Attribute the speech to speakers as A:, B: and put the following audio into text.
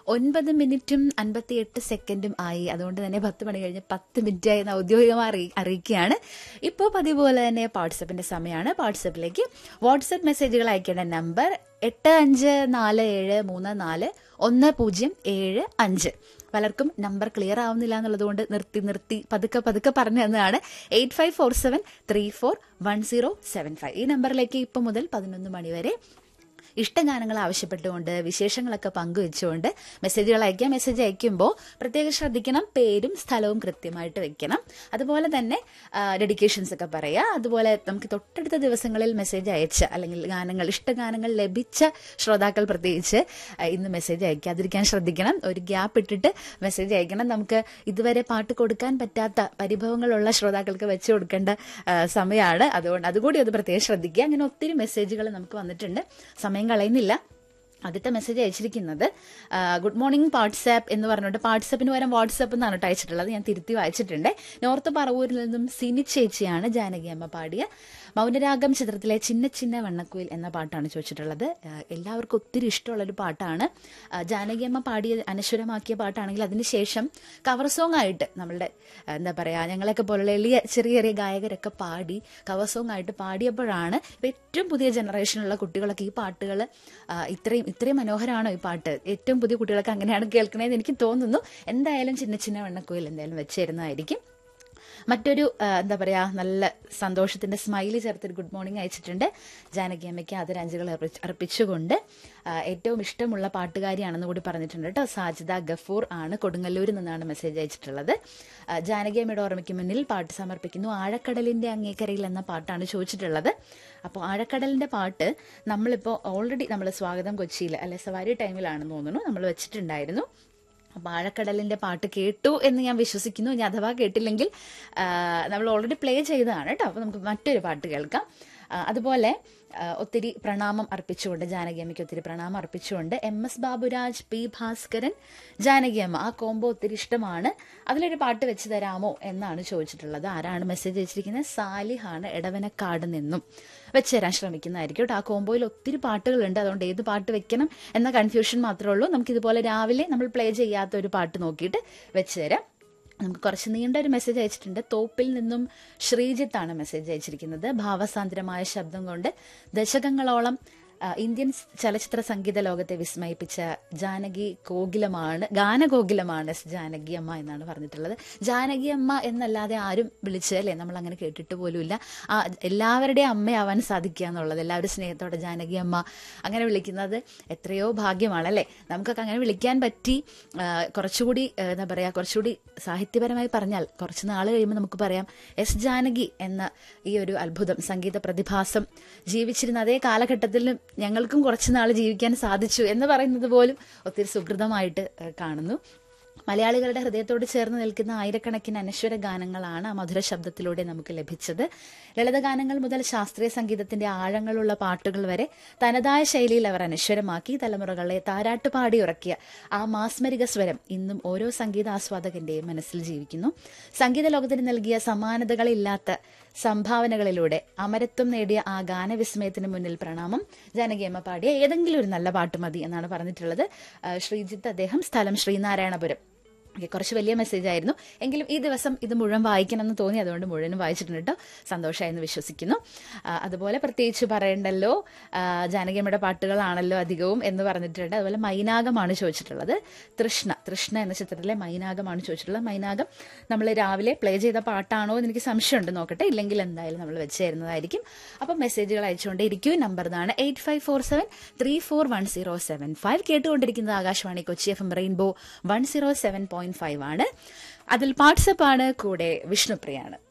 A: ഒൻപത് മിനിറ്റും അൻപത്തിയെട്ട് സെക്കൻഡും ആയി അതുകൊണ്ട് തന്നെ പത്ത് മണി കഴിഞ്ഞ് പത്ത് മിനിറ്റ് ആയി എന്ന് ഔദ്യോഗികമായി അറിയി- അറിയിക്കുകയാണ് ഇപ്പോൾ പതിവ് പോലെ തന്നെ വാട്സപ്പിന്റെ സമയമാണ് വാട്സപ്പിലേക്ക് വാട്സപ്പ് മെസ്സേജുകൾ അയക്കേണ്ട നമ്പർ എട്ട് അഞ്ച് നാല് ഏഴ് മൂന്ന് നാല് ഒന്ന് പൂജ്യം ഏഴ് അഞ്ച് പലർക്കും നമ്പർ ക്ലിയർ ആവുന്നില്ല എന്നുള്ളതുകൊണ്ട് നിർത്തി നിർത്തി പതുക്കെ പതുക്കെ പറഞ്ഞു തന്നതാണ് eight five four seven three four one zero seven five ഈ നമ്പറിലേക്ക് ഇപ്പം മുതൽ പതിനൊന്ന് മണി വരെ ഇഷ്ടഗാനങ്ങൾ ആവശ്യപ്പെട്ടുകൊണ്ട് വിശേഷങ്ങളൊക്കെ പങ്കുവെച്ചുകൊണ്ട് മെസ്സേജുകൾ അയക്കാം മെസ്സേജ് അയക്കുമ്പോൾ പ്രത്യേകം ശ്രദ്ധിക്കണം പേരും സ്ഥലവും കൃത്യമായിട്ട് വെക്കണം അതുപോലെ തന്നെ ഡെഡിക്കേഷൻസ് ഒക്കെ പറയാം അതുപോലെ നമുക്ക് തൊട്ടടുത്ത ദിവസങ്ങളിൽ മെസ്സേജ് അയച്ച അല്ലെങ്കിൽ ഗാനങ്ങൾ ഇഷ്ടഗാനങ്ങൾ ലഭിച്ച ശ്രോതാക്കൾ പ്രത്യേകിച്ച് ആ, ഇന്ന് മെസ്സേജ് അയക്കാതിരിക്കാൻ ശ്രദ്ധിക്കണം ഒരു ഗ്യാപ്പ് ഇട്ടിട്ട് മെസ്സേജ് അയക്കണം നമുക്ക് ഇതുവരെ പാട്ട് കൊടുക്കാൻ പറ്റാത്ത പരിഭവങ്ങളുള്ള ശ്രോതാക്കൾക്ക് വെച്ച് കൊടുക്കേണ്ട ആ, സമയമാണ് അതുകൊണ്ട് അതുകൂടി അത് പ്രത്യേകം ശ്രദ്ധിക്കുക അങ്ങനെ ഒത്തിരി മെസ്സേജുകൾ നമുക്ക് വന്നിട്ടുണ്ട് സമയം കളയുന്നില്ല ആദ്യത്തെ മെസ്സേജ് അയച്ചിരിക്കുന്നത് ആ, ഗുഡ് മോർണിംഗ് വാട്സാപ്പ് എന്ന് പറഞ്ഞുകൊണ്ട് വാട്സാപ്പിന് പകരം വാട്സാപ്പ് എന്നാണ് കേട്ടോ അയച്ചിട്ടുള്ളത് ഞാൻ തിരുത്തി വായിച്ചിട്ടുണ്ട് നോർത്ത് പറവൂരിൽ നിന്നും സിനി ചേച്ചിയാണ് ജാനകി അമ്മ പാടിയ മൗനരാഗം ചിത്രത്തിലെ ചിന്ന ചിന്ന വണ്ണക്കുയിൽ എന്ന പാട്ടാണ് ചോദിച്ചിട്ടുള്ളത് ആ, എല്ലാവർക്കും ഒത്തിരി ഇഷ്ടമുള്ളൊരു പാട്ടാണ് ആ, ജാനകി അമ്മ പാടിയ അനശ്വരമാക്കിയ പാട്ടാണെങ്കിൽ അതിനുശേഷം കവർ സോങ് ആയിട്ട് നമ്മളുടെ ആ, എന്താ പറയുക ഞങ്ങളെയൊക്കെ പോലുള്ള എളിയ ചെറിയ ചെറിയ ഗായകരൊക്കെ പാടി കവർ സോങ് ആയിട്ട് പാടിയപ്പോഴാണ് ഇപ്പൊ ഏറ്റവും പുതിയ ജനറേഷനിലുള്ള കുട്ടികളൊക്കെ ഈ പാട്ടുകൾ ഇത്രയും ഇത്രയും മനോഹരമാണോ ഈ പാട്ട് ഏറ്റവും പുതിയ കുട്ടികളൊക്കെ അങ്ങനെയാണ് കേൾക്കണേന്ന് എനിക്ക് തോന്നുന്നു എന്തായാലും ചിന്ന ചിന്ന വെണ്ണക്കോയിൽ എന്തായാലും വെച്ചിരുന്നതായിരിക്കും മറ്റൊരു ആ, എന്താ പറയാ നല്ല സന്തോഷത്തിന്റെ സ്മൈലി ചേർത്തൊരു ഗുഡ് മോർണിംഗ് അയച്ചിട്ടുണ്ട് ജാനകി അമ്മയ്ക്ക് ആദരാഞ്ജലികൾ അർപ്പിച്ച് അർപ്പിച്ചുകൊണ്ട് ആ, ഏറ്റവും ഇഷ്ടമുള്ള പാട്ടുകാരിയാണെന്ന് കൂടി പറഞ്ഞിട്ടുണ്ട് കേട്ടോ സാജിദ ഗഫൂർ ആണ് കൊടുങ്ങല്ലൂരിൽ നിന്നാണ് മെസ്സേജ് അയച്ചിട്ടുള്ളത് ആ, ജാനകി അമ്മയുടെ ഓർമ്മയ്ക്ക് മുന്നിൽ പാട്ട് സമർപ്പിക്കുന്നു ആഴക്കടലിന്റെ അങ്ങേക്കരയിൽ എന്ന പാട്ടാണ് ചോദിച്ചിട്ടുള്ളത് അപ്പോൾ ആഴക്കടലിന്റെ പാട്ട് നമ്മളിപ്പോൾ ഓൾറെഡി നമ്മൾ സ്വാഗതം കൊച്ചിയിൽ അല്ലെ സവാരി ടൈമിലാണെന്ന് തോന്നുന്നു നമ്മൾ വെച്ചിട്ടുണ്ടായിരുന്നു അപ്പൊ ആഴക്കടലിന്റെ പാട്ട് കേട്ടു എന്ന് ഞാൻ വിശ്വസിക്കുന്നു ഇനി അഥവാ കേട്ടില്ലെങ്കിൽ ആ, നമ്മൾ ഓൾറെഡി പ്ലേ ചെയ്തതാണ് കേട്ടോ അപ്പൊ നമുക്ക് മറ്റൊരു പാട്ട് കേൾക്കാം ആ, അതുപോലെ ആ, ഒത്തിരി പ്രണാമം അർപ്പിച്ചുകൊണ്ട് ജാനകി അമ്മയ്ക്ക് ഒത്തിരി പ്രണാമം അർപ്പിച്ചുകൊണ്ട് M S Baburaj P Bhaskaran Janaki അമ്മ ആ കോംബോ ഒത്തിരി ഇഷ്ടമാണ് അതിലൊരു പാട്ട് വെച്ച് തരാമോ എന്നാണ് ചോദിച്ചിട്ടുള്ളത് ആരാണ് മെസ്സേജ് അയച്ചിരിക്കുന്നത് സാലിഹാണ് എടവനക്കാട് നിന്നും വെച്ച് തരാൻ ശ്രമിക്കുന്നതായിരിക്കും കേട്ടോ ആ കോംബോയിൽ ഒത്തിരി പാട്ടുകളുണ്ട് അതുകൊണ്ട് ഏത് പാട്ട് വെക്കണം എന്ന കൺഫ്യൂഷൻ മാത്രമേ ഉള്ളൂ നമുക്ക് ഇതുപോലെ രാവിലെ നമ്മൾ പ്ലേ ചെയ്യാത്ത ഒരു പാട്ട് നോക്കിയിട്ട് വെച്ച് തരാം നമുക്ക് കുറച്ച് നീണ്ട ഒരു മെസ്സേജ് അയച്ചിട്ടുണ്ട് തോപ്പിൽ നിന്നും ശ്രീജിത്താണ് മെസ്സേജ് അയച്ചിരിക്കുന്നത് ഭാവസാന്ദ്രമായ ശബ്ദം കൊണ്ട് ദശകങ്ങളോളം ആ, ഇന്ത്യൻ ചലച്ചിത്ര സംഗീത ലോകത്തെ വിസ്മയിപ്പിച്ച ജാനകി കോകിലമാണ് ഗാനകോകിലമാണ് എസ് ജാനകി അമ്മ എന്നാണ് പറഞ്ഞിട്ടുള്ളത് ജാനകി അമ്മ എന്നല്ലാതെ ആരും വിളിച്ച് അല്ലേ നമ്മൾ അങ്ങനെ കേട്ടിട്ട് പോലുമില്ല ആ എല്ലാവരുടെയും അമ്മയാവാൻ സാധിക്കുക എന്നുള്ളത് എല്ലാവരും സ്നേഹത്തോടെ ജാനകി അമ്മ അങ്ങനെ വിളിക്കുന്നത് എത്രയോ ഭാഗ്യമാണ് അല്ലേ നമുക്കൊക്കെ അങ്ങനെ വിളിക്കാൻ പറ്റി ആ, കുറച്ചുകൂടി ആ, എന്താ പറയാ കുറച്ചുകൂടി സാഹിത്യപരമായി പറഞ്ഞാൽ കുറച്ച് നാൾ കഴിയുമ്പോൾ നമുക്ക് പറയാം എസ് ജാനകി എന്ന ഈ ഒരു അത്ഭുതം സംഗീത പ്രതിഭാസം ജീവിച്ചിരുന്ന അതേ കാലഘട്ടത്തിലും ഞങ്ങൾക്കും കുറച്ച് നാൾ ജീവിക്കാൻ സാധിച്ചു എന്ന് പറയുന്നത് പോലും ഒത്തിരി സുഹൃതമായിട്ട് ആ, കാണുന്നു മലയാളികളുടെ ഹൃദയത്തോട് ചേർന്ന് നിൽക്കുന്ന ആയിരക്കണക്കിന് അനശ്വര ഗാനങ്ങളാണ് ആ മധുര ശബ്ദത്തിലൂടെ നമുക്ക് ലഭിച്ചത് ലളിതഗാനങ്ങൾ മുതൽ ശാസ്ത്രീയ സംഗീതത്തിന്റെ ആഴങ്ങളുള്ള പാട്ടുകൾ വരെ തനതായ ശൈലിയിൽ അവർ അനശ്വരമാക്കി തലമുറകളെ താരാട്ടുപാടി ഉറക്കിയ ആ മാസ്മരിക സ്വരം ഇന്നും ഓരോ സംഗീതാസ്വാദകന്റെയും മനസ്സിൽ ജീവിക്കുന്നു സംഗീത ലോകത്തിന് നൽകിയ സമാനതകളില്ലാത്ത സംഭാവനകളിലൂടെ അമരത്വം നേടിയ ആ ഗാനവിസ്മയത്തിന് മുന്നിൽ പ്രണാമം ജാനകിയമ്മ പാടിയ ഏതെങ്കിലും ഒരു നല്ല പാട്ട് മതി എന്നാണ് പറഞ്ഞിട്ടുള്ളത് ആ, ശ്രീജിത്ത് അദ്ദേഹം സ്ഥലം ശ്രീനാരായണപുരം ഓക്കെ കുറച്ച് വലിയ മെസ്സേജ് ആയിരുന്നു എങ്കിലും ഈ ദിവസം ഇത് മുഴുവൻ വായിക്കണം എന്ന് തോന്നി അതുകൊണ്ട് മുഴുവനും വായിച്ചിട്ടുണ്ട് കേട്ടോ സന്തോഷമായെന്ന് വിശ്വസിക്കുന്നു ആ, അതുപോലെ പ്രത്യേകിച്ച് പറയണ്ടല്ലോ ആ, ജാനകിയമ്മയുടെ പാട്ടുകളാണല്ലോ അധികവും എന്ന് പറഞ്ഞിട്ടുണ്ട് അതുപോലെ മൈനാകമാണ് ചോദിച്ചിട്ടുള്ളത് തൃഷ്ണ തൃഷ്ണ എന്ന ചിത്രത്തിലെ മൈനാകമാണ് ചോദിച്ചിട്ടുള്ളത് മൈനാകം നമ്മൾ രാവിലെ പ്ലേ ചെയ്ത പാട്ടാണോ എന്ന് എനിക്ക് സംശയമുണ്ട് നോക്കട്ടെ ഇല്ലെങ്കിൽ എന്തായാലും നമ്മൾ വെച്ച് തരുന്നതായിരിക്കും അപ്പം മെസ്സേജുകൾ അയച്ചുകൊണ്ടേ ഇരിക്കും നമ്പർ ഇതാണ് eight five four seven three four one zero seven five കേട്ടുകൊണ്ടിരിക്കുന്നത് Akashvani Kochi F M rainbow one zero seven point five ആണ് അതിൽ വാട്സപ്പ് ആണ് കൂടെ വിഷ്ണുപ്രിയാണ്